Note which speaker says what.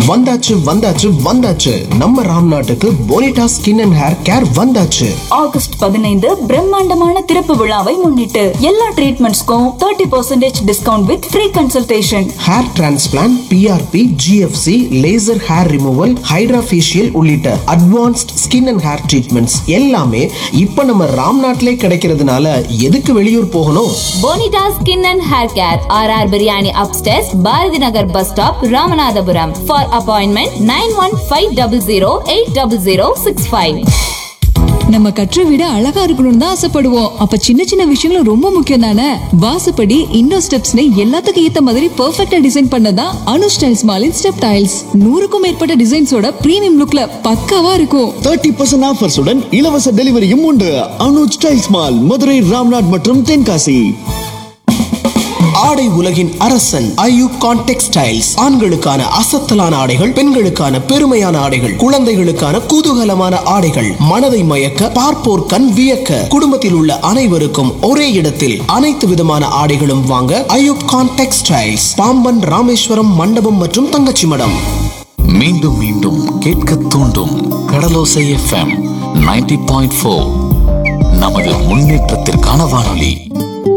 Speaker 1: வந்தாச்சு வந்தாச்சு வந்தாச்சு நம்ம ராம் நாட்டுக்கு Bonita skin and hair care வந்தாச்சு
Speaker 2: ஆகஸ்ட் பதினைந்து பிரம்மாண்டமான திறப்பு விழாவை முன்னிட்டு எல்லா ட்ரீட்மெண்ட்ஸ்க்கும் thirty percentage discount with free consultation
Speaker 1: hair transplant PRP GFC laser hair removal hydra facial உள்ளிட்ட advanced skin and hair treatments எல்லாமே இப்ப நம்ம ராம் நாட்டிலே கிடைக்கிறதுனால எதுக்கு வெளியூர் போகணும்
Speaker 3: Bonita skin and hair care R R biryani upstairs Bharathi Nagar bus stop Ramanathapuram for appointment nine one five double zero eight double zero six five
Speaker 4: நம்ம கற்ற விட அழகா இருக்கணும்னு தான் ஆசைப்படுவோம் அப்ப சின்ன சின்ன விஷயங்களும் ரொம்ப முக்கியம் தானே வாசப்படி இன்னோ ஸ்டெப்ஸ்னு எல்லாத்துக்கும் ஏத்த மாதிரி பெர்ஃபெக்ட்டா டிசைன் பண்ணதான் அனு ஸ்டைல்ஸ் மாலின் ஸ்டெப் டைல்ஸ் நூறுக்கும் மேற்பட்ட டிசைன்ஸோட பிரீமியம் லுக்ல பக்காவா இருக்கும்
Speaker 5: தேர்ட்டி பர்சன்ட் ஆஃபர்ஸுடன் இலவச டெலிவரியும் உண்டு அனுஜ் டைல்ஸ் மால் மதுரை ராம்நாட் மற்றும் தென்காசி
Speaker 1: ஆடை உலகின் அரசன் ஐயூப் கான் டெக்ஸ்டைல்ஸ் ஆண்களுக்கான அசத்தலான ஆடைகள் பெண்களுக்கான பெருமையான ஆடைகள் குழந்தைகளுக்கான குதூகலமான ஆடைகள் மனதை மயக்க பார்ப்போர் கண் வியக்க குடும்பத்தில் உள்ள அனைவருக்கும் ஒரே இடத்தில் அனைத்து விதமான ஆடைகளும் வாங்க ஐயூப் கான் டெக்ஸ்டைல்ஸ் பாம்பன் ராமேஸ்வரம் மண்டபம் மற்றும் தங்கச்சி மடம்
Speaker 6: மீண்டும் மீண்டும் கேட்க தூண்டும் Kadalosai FM ninety point four நமது முன்னேற்றத்திற்கான வானொலி